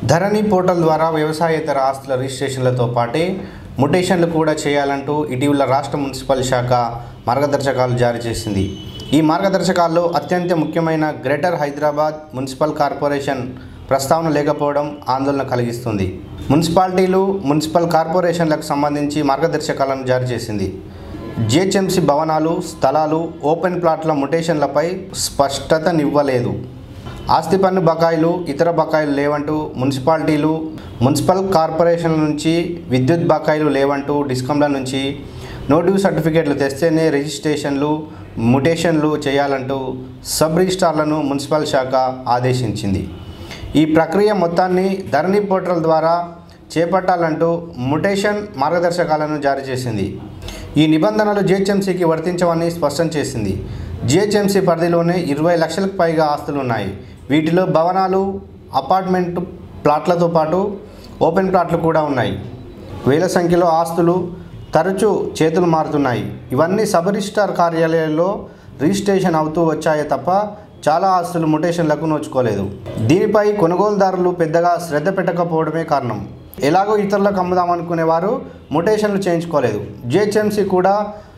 ధరణి portal ద్వారా వ్యవసాయేతర ఆస్తుల రిజిస్ట్రేషన్లతో పాటే ముటేషన్లు కూడా చేయాలంటూ ఇటీవల రాష్ట్ర మున్సిపల్ శాఖ మార్గదర్శకాలు జారీ చేసింది ఈ మార్గదర్శకాల్లో అత్యంత ముఖ్యమైన గ్రేటర్ హైదరాబాద్ మున్సిపల్ కార్పొరేషన్ ప్రస్తావన లేకపోవడం ఆందోళన కలిగిస్తుంది మున్సిపాలిటీలు మున్సిపల్ కార్పొరేషన్లకు సంబంధించి మార్గదర్శకాలను జారీ చేసింది జిహెచ్ఎంసీ భవనాలు స్థలాలు ఓపెన్ ప్లాట్ల ముటేషన్లపై స్పష్టతనివ్వలేదు ఆస్తి పన్ను బకాయిలు ఇతర బకాయిలు లేవంటూ మున్సిపాలిటీలు మున్సిపల్ కార్పొరేషన్ల నుంచి విద్యుత్ బకాయిలు లేవంటూ డిస్కంల నుంచి నోటివ్ సర్టిఫికేట్లు తెస్తేనే రిజిస్ట్రేషన్లు ముటేషన్లు చేయాలంటూ సబ్ రిజిస్ట్రార్లను మున్సిపల్ శాఖ ఆదేశించింది ఈ ప్రక్రియ మొత్తాన్ని ధరణి పోర్టల్ ద్వారా చేపట్టాలంటూ ముటేషన్ మార్గదర్శకాలను జారీ చేసింది ఈ నిబంధనలు జిహెచ్ఎంసీకి వర్తించవని స్పష్టం చేసింది జిహెచ్ఎంసీ పరిధిలోనే ఇరవై లక్షలకు పైగా ఆస్తులు ఉన్నాయి వీటిలో భవనాలు అపార్ట్మెంట్ ప్లాట్లతో పాటు ఓపెన్ ప్లాట్లు కూడా ఉన్నాయి వేల సంఖ్యలో ఆస్తులు తరచూ చేతులు మారుతున్నాయి ఇవన్నీ సబ్ రిజిస్టార్ కార్యాలయాల్లో రిజిస్ట్రేషన్ అవుతూ వచ్చాయే తప్ప చాలా ఆస్తులు ముటేషన్లకు నోచుకోలేదు దీనిపై కొనుగోలుదారులు పెద్దగా శ్రద్ధ పెట్టకపోవడమే కారణం ఎలాగో ఇతరులకు అమ్ముదామనుకునే వారు ముటేషన్లు చేయించుకోలేదు జిహెచ్ఎంసీ కూడా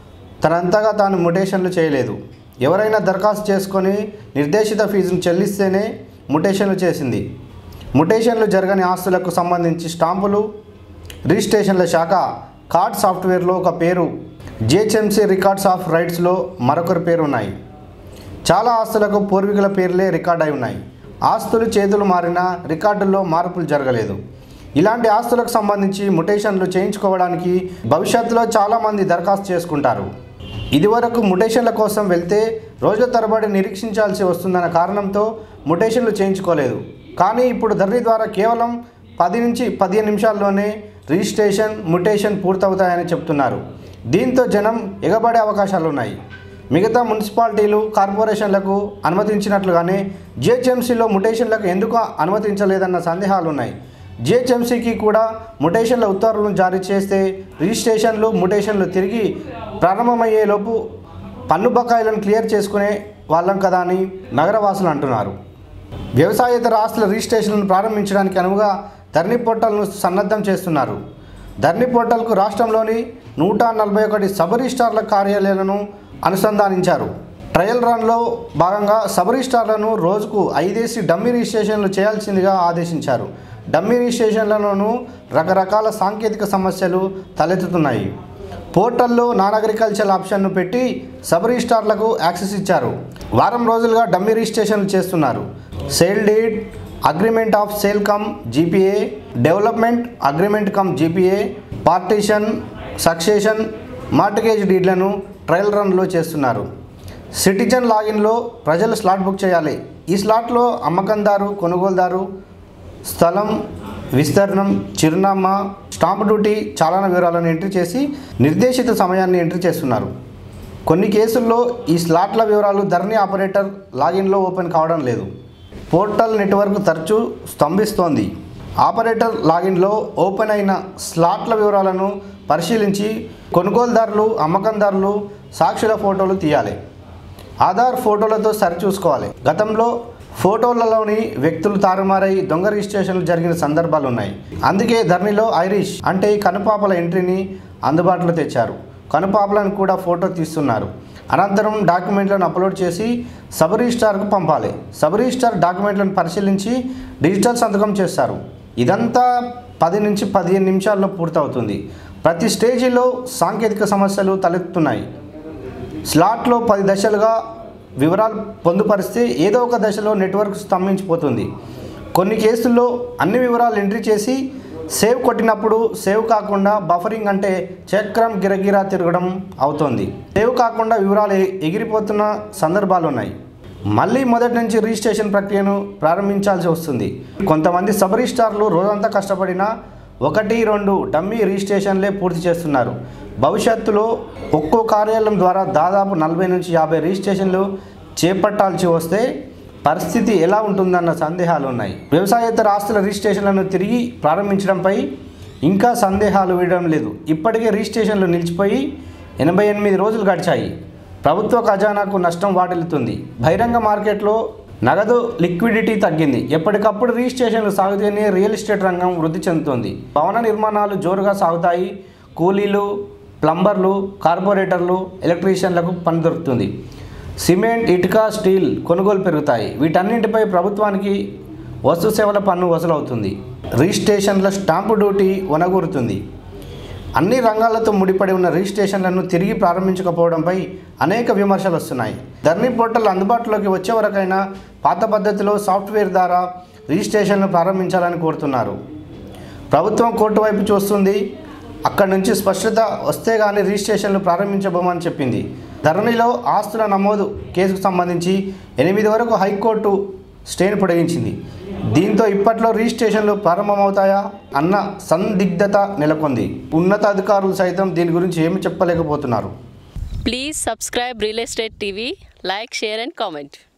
తనంతగా తాను ముటేషన్లు చేయలేదు ఎవరైనా దరఖాస్తు చేసుకొని నిర్దేశిత ఫీజును చెల్లిస్తేనే ముటేషన్లు చేసింది ముటేషన్లు జరగని ఆస్తులకు సంబంధించి స్టాంపులు రిజిస్ట్రేషన్ల శాఖ కార్డ్ సాఫ్ట్వేర్లో ఒక పేరు జిహెచ్ఎంసీ రికార్డ్స్ ఆఫ్ రైట్స్లో మరొకరి పేరు ఉన్నాయి చాలా ఆస్తులకు పూర్వీకుల పేర్లే రికార్డ్ అయి ఉన్నాయి ఆస్తులు చేతులు మారినా రికార్డుల్లో మార్పులు జరగలేదు ఇలాంటి ఆస్తులకు సంబంధించి ముటేషన్లు చేయించుకోవడానికి భవిష్యత్తులో చాలామంది దరఖాస్తు చేసుకుంటారు ఇదివరకు ముటేషన్ల కోసం వెళ్తే రోజుల తరబడి నిరీక్షించాల్సి వస్తుందన్న కారణంతో ముటేషన్లు చేయించుకోలేదు కానీ ఇప్పుడు ధరణి ద్వారా కేవలం పది నుంచి పదిహేను నిమిషాల్లోనే రిజిస్ట్రేషన్ ముటేషన్ పూర్తవుతాయని చెప్తున్నారు దీంతో జనం ఎగబడే అవకాశాలు ఉన్నాయి మిగతా మున్సిపాలిటీలు కార్పొరేషన్లకు అనుమతించినట్లుగానే జిహెచ్ఎంసీలో ముటేషన్లకు ఎందుకు అనుమతించలేదన్న సందేహాలు ఉన్నాయి జిహెచ్ఎంసీకి కూడా ముటేషన్ల ఉత్తర్వులను జారీ చేస్తే రిజిస్ట్రేషన్లు ముటేషన్లు తిరిగి ప్రారంభమయ్యేలోపు పన్ను బకాయిలను క్లియర్ చేసుకునే వాళ్ళం కదా అని నగరవాసులు అంటున్నారు వ్యవసాయేతర ఆస్తుల రిజిస్ట్రేషన్లను ప్రారంభించడానికి అనువుగా ధరణి పోర్టల్ను సన్నద్ధం చేస్తున్నారు ధరణి పోర్టల్కు రాష్ట్రంలోని నూట నలభై ఒకటి సబ్ రిజిస్టార్ల కార్యాలయాలను అనుసంధానించారు ట్రయల్ రన్లో భాగంగా సబ్ రిజిస్టార్లను రోజుకు ఐదేసి డమ్మీ రిజిస్ట్రేషన్లు చేయాల్సిందిగా ఆదేశించారు డమ్మీ రిజిస్ట్రేషన్లలోనూ రకరకాల సాంకేతిక సమస్యలు తలెత్తుతున్నాయి పోర్టల్లో నాన్ అగ్రికల్చర్ ఆప్షన్ను పెట్టి సబ్ రిజిస్టార్లకు యాక్సెస్ ఇచ్చారు వారం రోజులుగా డమ్మీ రిజిస్ట్రేషన్లు చేస్తున్నారు sale deed agreement of sale cum GPA development agreement cum GPA partition succession mortgage డీడ్లను ట్రయల్ రన్లో చేస్తున్నారు సిటిజన్ లాగిన్లో ప్రజలు స్లాట్ బుక్ చేయాలి ఈ స్లాట్లో అమ్మకందారు కొనుగోలుదారు స్థలం విస్తరణం చిరునామా స్టాంప్ డ్యూటీ చాలాన వివరాలను ఎంట్రీ చేసి నిర్దేశిత సమయాన్ని ఎంట్రీ చేస్తున్నారు కొన్ని కేసుల్లో ఈ స్లాట్ల వివరాలు ధరణి ఆపరేటర్ లాగిన్లో ఓపెన్ కావడం లేదు పోర్టల్ నెట్వర్క్ తరచూ స్తంభిస్తోంది ఆపరేటర్ లాగిన్లో ఓపెన్ అయిన స్లాట్ల వివరాలను పరిశీలించి కొనుగోలుదారులు అమ్మకందారులు సాక్షుల ఫోటోలు తీయాలి ఆధార్ ఫోటోలతో సరిచూసుకోవాలి గతంలో ఫోటోలలోని వ్యక్తులు తారుమారై దొంగ రిజిస్ట్రేషన్లు జరిగిన సందర్భాలు ఉన్నాయి అందుకే ధరణిలో ఐరిష్ అంటే ఈ కనుపాపల ఎంట్రీని అందుబాటులో తెచ్చారు కనుపాపలను కూడా ఫోటో తీస్తున్నారు అనంతరం డాక్యుమెంట్లను అప్లోడ్ చేసి సబ్ రిజిస్టార్కు పంపాలి సబ్ రిజిస్టార్ డాక్యుమెంట్లను పరిశీలించి డిజిటల్ సంతకం చేస్తారు ఇదంతా పది నుంచి పదిహేను నిమిషాల్లో పూర్తవుతుంది ప్రతి స్టేజీలో సాంకేతిక సమస్యలు తలెత్తుతున్నాయి స్లాట్లో పది దశలుగా వివరాలు పొందుపరిస్తే ఏదో ఒక దశలో నెట్వర్క్ స్తంభించిపోతుంది కొన్ని కేసుల్లో అన్ని వివరాలు ఎంట్రీ చేసి సేవ్ కొట్టినప్పుడు సేవ్ కాకుండా బఫరింగ్ అంటే చక్రం గిరగిరా తిరగడం అవుతుంది సేవ్ కాకుండా వివరాలు ఎ- ఎగిరిపోతున్న సందర్భాలు ఉన్నాయి మళ్ళీ మొదటి నుంచి రిజిస్ట్రేషన్ ప్రక్రియను ప్రారంభించాల్సి వస్తుంది కొంతమంది సబ్ రిజిస్టార్లు రోజంతా కష్టపడినా ఒకటి రెండు డమ్మీ రిజిస్ట్రేషన్లే పూర్తి చేస్తున్నారు భవిష్యత్తులో ఒక్కో కార్యాలయం ద్వారా దాదాపు నలభై నుంచి యాభై రిజిస్ట్రేషన్లు చేపట్టాల్సి వస్తే పరిస్థితి ఎలా ఉంటుందన్న సందేహాలు ఉన్నాయి వ్యవసాయేతర ఆస్తుల రిజిస్ట్రేషన్లను తిరిగి ప్రారంభించడంపై ఇంకా సందేహాలు వీడడం లేదు ఇప్పటికే రిజిస్ట్రేషన్లు నిలిచిపోయి ఎనభై ఎనిమిది రోజులు గడిచాయి ప్రభుత్వ ఖజానాకు నష్టం వాటిల్లుతుంది బహిరంగ మార్కెట్లో నగదు లిక్విడిటీ తగ్గింది ఎప్పటికప్పుడు రిజిస్ట్రేషన్లు సాగుతూనే రియల్ ఎస్టేట్ రంగం వృద్ధి చెందుతోంది భవన నిర్మాణాలు జోరుగా సాగుతాయి కూలీలు ప్లంబర్లు కార్పొరేటర్లు ఎలక్ట్రీషియన్లకు పని దొరుకుతుంది సిమెంట్ ఇటుక స్టీల్ కొనుగోలు పెరుగుతాయి వీటన్నింటిపై ప్రభుత్వానికి వస్తు సేవల పన్ను వసూలవుతుంది రిజిస్ట్రేషన్ల స్టాంపు డ్యూటీ వనగూరుతుంది అన్ని రంగాలతో ముడిపడి ఉన్న రిజిస్ట్రేషన్లను తిరిగి ప్రారంభించకపోవడంపై అనేక విమర్శలు వస్తున్నాయి ధర్నీ పోర్టల్ అందుబాటులోకి వచ్చే వరకైనా పాత పద్ధతిలో సాఫ్ట్వేర్ ద్వారా రిజిస్ట్రేషన్లు ప్రారంభించాలని కోరుతున్నారు ప్రభుత్వం కోర్టు వైపు చూస్తుంది అక్కడి నుంచి స్పష్టత వస్తే కానీ రిజిస్ట్రేషన్లు ప్రారంభించబోమని చెప్పింది ధరణిలో ఆస్తుల నమోదు కేసుకు సంబంధించి ఎనిమిది వరకు హైకోర్టు స్టేను పొడిగించింది దీంతో ఇప్పట్లో రిజిస్ట్రేషన్లు ప్రారంభమవుతాయా అన్న సందిగ్ధత నెలకొంది ఉన్నతాధికారులు సైతం దీని గురించి ఏమి చెప్పలేకపోతున్నారు Please subscribe Real Estate TV, like, share, and comment.